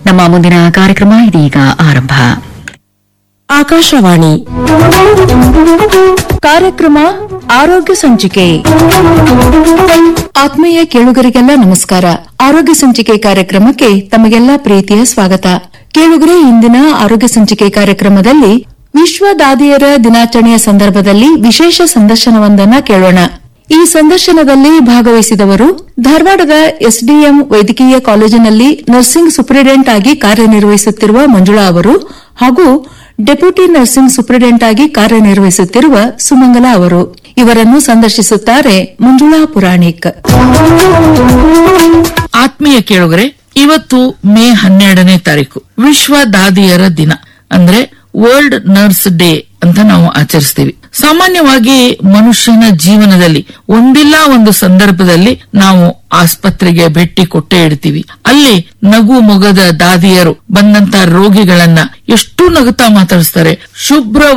ನಮ್ಮ ಮುಂದಿನ ಕಾರ್ಯಕ್ರಮ ಇದೀಗ ಆರಂಭ ಆಕಾಶವಾಣಿ ಕಾರ್ಯಕ್ರಮ ಆರೋಗ್ಯ ಸಂಚಿಕೆ ಆತ್ಮೀಯ ಕೇಳುಗರಿಗೆಲ್ಲ ನಮಸ್ಕಾರ ಆರೋಗ್ಯ ಸಂಚಿಕೆ ಕಾರ್ಯಕ್ರಮಕ್ಕೆ ತಮಗೆಲ್ಲ ಪ್ರೀತಿಯ ಸ್ವಾಗತ ಕೇಳುಗರೆ ಇಂದಿನ ಆರೋಗ್ಯ ಸಂಚಿಕೆ ಕಾರ್ಯಕ್ರಮದಲ್ಲಿ ವಿಶ್ವ ದಾದಿಯರ ದಿನಾಚರಣೆಯ ಸಂದರ್ಭದಲ್ಲಿ ವಿಶೇಷ ಸಂದರ್ಶನವೊಂದನ್ನ ಕೇಳೋಣ ಈ ಸಂದರ್ಶನದಲ್ಲಿ ಭಾಗವಹಿಸಿದವರು ಧಾರವಾಡದ ಎಸ್ಡಿಎಂ ವೈದ್ಯಕೀಯ ಕಾಲೇಜಿನಲ್ಲಿ ನರ್ಸಿಂಗ್ ಸೂಪರಿಂಟೆಂಡೆಂಟ್ ಆಗಿ ಕಾರ್ಯನಿರ್ವಹಿಸುತ್ತಿರುವ ಮಂಜುಳಾ ಅವರು ಹಾಗೂ ಡೆಪ್ಯೂಟಿ ನರ್ಸಿಂಗ್ ಸೂಪರಿಂಟೆಂಡೆಂಟ್ ಆಗಿ ಕಾರ್ಯನಿರ್ವಹಿಸುತ್ತಿರುವ ಸುಮಂಗಲ ಅವರು ಇವರನ್ನು ಸಂದರ್ಶಿಸುತ್ತಾರೆ ಮಂಜುಳಾ ಪುರಾಣಿಕ್ ಆತ್ಮೀಯ ಕೇಳುಗರೆ ಇವತ್ತು ಮೇ ಹನ್ನೆರಡನೇ ತಾರೀಕು ವಿಶ್ವ ದಾದಿಯರ ದಿನ ಅಂದ್ರೆ ವರ್ಲ್ಡ್ ನರ್ಸ್ ಡೇ ಅಂತ ನಾವು ಆಚರಿಸ್ತೀವಿ ಸಾಮಾನ್ಯವಾಗಿ ಮನುಷ್ಯನ ಜೀವನದಲ್ಲಿ ಒಂದಿಲ್ಲ ಒಂದು ಸಂದರ್ಭದಲ್ಲಿ ನಾವು ಆಸ್ಪತ್ರೆಗೆ ಭೇಟಿ ಕೊಟ್ಟೇ ಇಡ್ತೀವಿ ಅಲ್ಲಿ ನಗು ಮೊಗದ ದಾದಿಯರು ಬಂದಂತ ರೋಗಿಗಳನ್ನ ಎಷ್ಟು ನಗುತ್ತಾ ಮಾತಾಡಿಸ್ತಾರೆ ಶುಭ್ರ